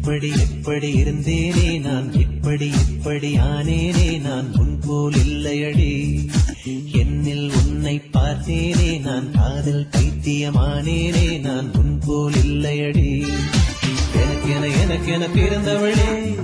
எப்படி எப்படி இருந்தேனே நான் இப்படி இப்படி ஆனேனே நான் முன்போல் இல்லையடி என்னில் உன்னை பார்த்தேனே நான் காதல் பைத்தியமானேனே நான் முன்போல் இல்லையடி எனக்கென எனக்கென பிறந்தவளே